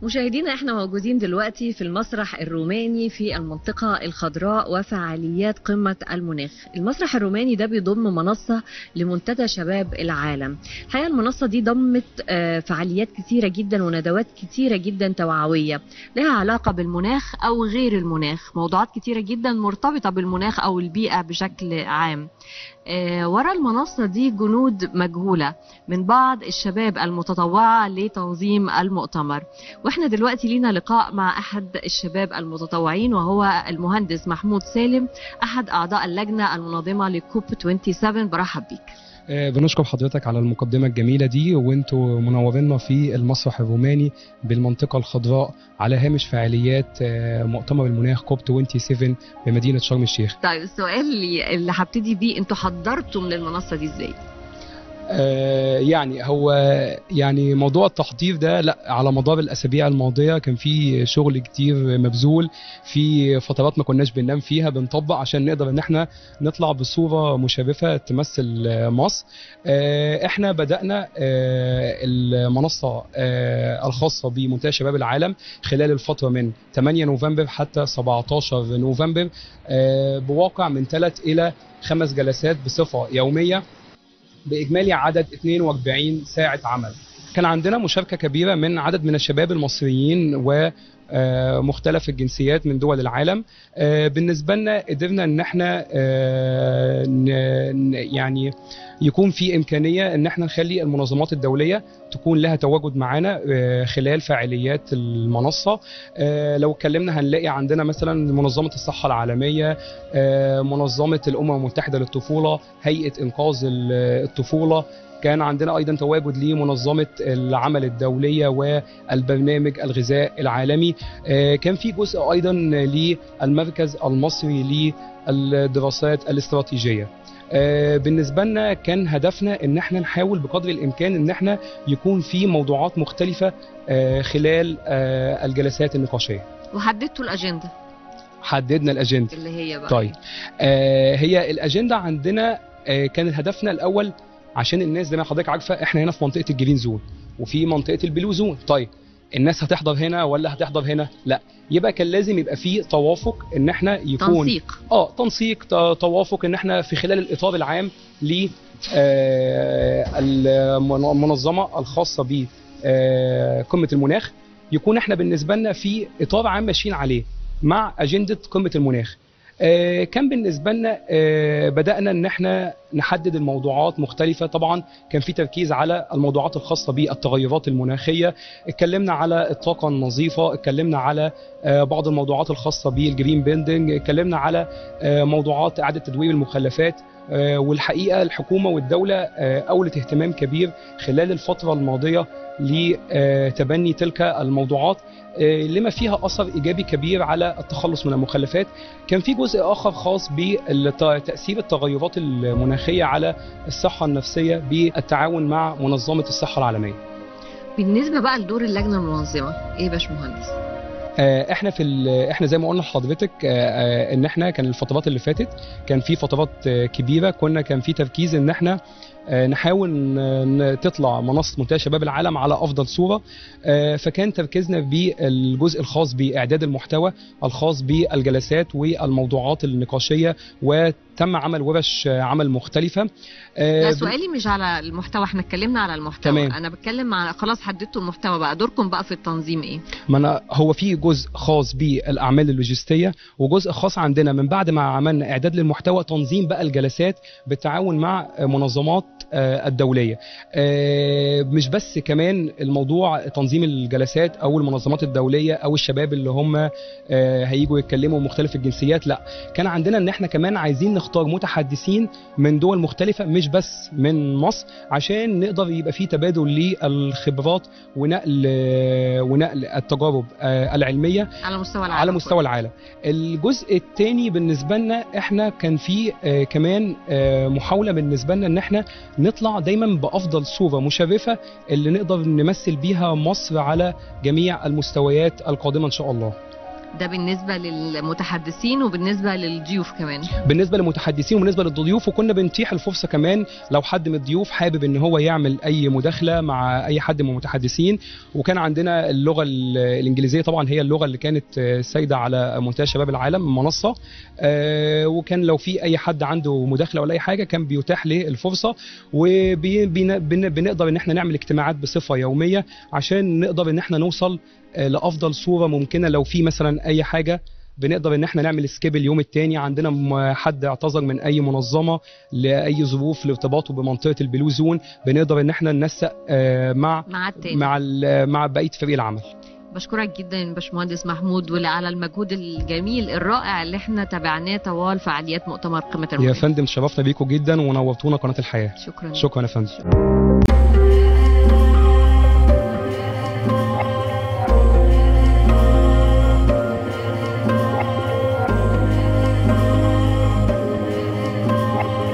مشاهدينا احنا موجودين دلوقتي في المسرح الروماني في المنطقة الخضراء وفعاليات قمة المناخ المسرح الروماني ده بيضم منصة لمنتدى شباب العالم الحقيقة المنصة دي ضمت آه، فعاليات كتيرة جدا وندوات كتيرة جدا توعوية لها علاقة بالمناخ أو غير المناخ موضوعات كتيرة جدا مرتبطة بالمناخ أو البيئة بشكل عام آه، ورا المنصة دي جنود مجهولة من بعض الشباب المتطوعة لتنظيم المؤتمر واحنا دلوقتي لينا لقاء مع احد الشباب المتطوعين وهو المهندس محمود سالم احد اعضاء اللجنه المنظمه لكوب 27 برحب بيك آه، بنشكر حضرتك على المقدمة الجميلة دي وانتوا منورينا في المسرح الروماني بالمنطقة الخضراء على هامش فعاليات آه، مؤتمر المناخ كوب 27 بمدينة شرم الشيخ طيب السؤال اللي, اللي هبتدي بيه انتوا حضرتوا من المنصه دي ازاي آه، يعني هو يعني موضوع التحضير ده لا على مدار الاسابيع الماضيه كان في شغل كتير مبذول في فترات ما كناش بننام فيها بنطبق عشان نقدر ان احنا نطلع بصوره مشرفه تمثل آه، مصر آه، احنا بدانا آه، المنصه آه، الخاصه بمنتدى شباب العالم خلال الفتره من 8 نوفمبر حتى 17 نوفمبر آه، بواقع من 3 الى خمس جلسات بصفه يوميه باجمالي عدد 42 ساعه عمل كان عندنا مشاركه كبيره من عدد من الشباب المصريين و آه، مختلف الجنسيات من دول العالم آه، بالنسبه لنا قدرنا ان احنا آه، ن- ن- يعني يكون في امكانيه ان احنا نخلي المنظمات الدوليه تكون لها تواجد معانا آه، خلال فعاليات المنصه آه، لو اتكلمنا هنلاقي عندنا مثلا منظمه الصحه العالميه آه، منظمه الامم المتحده للطفوله هيئه انقاذ ال- الطفوله كان عندنا ايضا تواجد لمنظمه العمل الدوليه والبرنامج الغذاء العالمي آه، كان في جزء ايضا للمركز المصري للدراسات الاستراتيجيه آه، بالنسبه لنا كان هدفنا ان احنا نحاول بقدر الامكان ان احنا يكون في موضوعات مختلفه آه، خلال آه، الجلسات النقاشيه وحددتوا الاجنده حددنا الاجنده اللي هي بقى طيب آه هي الاجنده عندنا آه كان هدفنا الاول عشان الناس زي ما حضرتك عارفه احنا هنا في منطقه الجرين زون وفي منطقه البلو زون طيب الناس هتحضر هنا ولا هتحضر هنا لا يبقى كان لازم يبقى في توافق ان احنا يكون تنسيق اه تنسيق ت- توافق ان احنا في خلال الاطار العام ل آه، المن- المنظمه الخاصه ب آه، قمه المناخ يكون احنا بالنسبه لنا في اطار عام ماشيين عليه مع اجنده قمه المناخ آه، كان بالنسبه لنا آه، بدانا ان احنا نحدد الموضوعات مختلفه طبعا كان في تركيز على الموضوعات الخاصه بالتغيرات المناخيه اتكلمنا على الطاقه النظيفه اتكلمنا على آه، بعض الموضوعات الخاصه بالجرين بيلدينج اتكلمنا على آه، موضوعات اعاده تدوير المخلفات آه، والحقيقه الحكومه والدوله آه، اولت اهتمام كبير خلال الفتره الماضيه لتبني تلك الموضوعات آه، لما فيها اثر ايجابي كبير على التخلص من المخلفات كان في جزء اخر خاص بتاثير التغيرات المناخيه على الصحه النفسيه بالتعاون مع منظمه الصحه العالميه بالنسبه بقى لدور اللجنه المنظمه ايه يا باشمهندس آه، احنا في ال- احنا زي ما قلنا لحضرتك آه، آه، ان احنا كان الفترات اللي فاتت كان في فترات آه، كبيره كنا كان في تركيز ان احنا آه، نحاول ن- تطلع منصه منتدى شباب العالم على افضل صوره آه، فكان تركيزنا بالجزء الخاص باعداد المحتوى الخاص بالجلسات والموضوعات النقاشيه وتم عمل ورش آه، عمل مختلفه آه، لا سؤالي مش على المحتوى احنا اتكلمنا على المحتوى تمام. انا بتكلم على خلاص حددتوا المحتوى بقى دوركم بقى في التنظيم ايه ما أنا هو في جزء خاص بالاعمال اللوجستيه وجزء خاص عندنا من بعد ما عملنا اعداد للمحتوى تنظيم بقى الجلسات بالتعاون مع منظمات آه، الدوليه آه، مش بس كمان الموضوع تنظيم الجلسات او المنظمات الدوليه او الشباب اللي هم آه، هيجوا يتكلموا مختلف الجنسيات لا كان عندنا ان احنا كمان عايزين نختار متحدثين من دول مختلفه مش بس من مصر عشان نقدر يبقى في تبادل للخبرات ونقل ونقل التجارب آه، العلميه على مستوى العالم على مستوى العالم الجزء الثاني بالنسبه لنا احنا كان في آه، كمان آه، محاوله بالنسبه لنا ان احنا نطلع دايما بافضل صوره مشرفه اللي نقدر نمثل بيها مصر على جميع المستويات القادمه ان شاء الله ده بالنسبه للمتحدثين وبالنسبه للضيوف كمان بالنسبه للمتحدثين وبالنسبه للضيوف وكنا بنتيح الفرصه كمان لو حد من الضيوف حابب ان هو يعمل اي مداخله مع اي حد من المتحدثين وكان عندنا اللغه ال- الانجليزيه طبعا هي اللغه اللي كانت آه، سايده على منتدى شباب العالم المنصه آه، وكان لو في اي حد عنده مداخله ولا اي حاجه كان بيتاح له الفرصه وبنقدر ان احنا نعمل اجتماعات بصفه يوميه عشان نقدر ان احنا نوصل آه، لافضل صوره ممكنه لو في مثلا اي حاجه بنقدر ان احنا نعمل سكيب اليوم الثاني عندنا م- حد اعتذر من اي منظمه لاي ظروف لارتباطه بمنطقه البلو زون بنقدر ان احنا ننسق آه، مع مع التاني مع ال- مع بقيه فريق العمل بشكرك جدا باشمهندس محمود وعلى المجهود الجميل الرائع اللي احنا تابعناه طوال فعاليات مؤتمر قمه يا المناخ فندم شرفنا بيكم جدا ونورتونا قناه الحياه شكرا شكرا يا فندم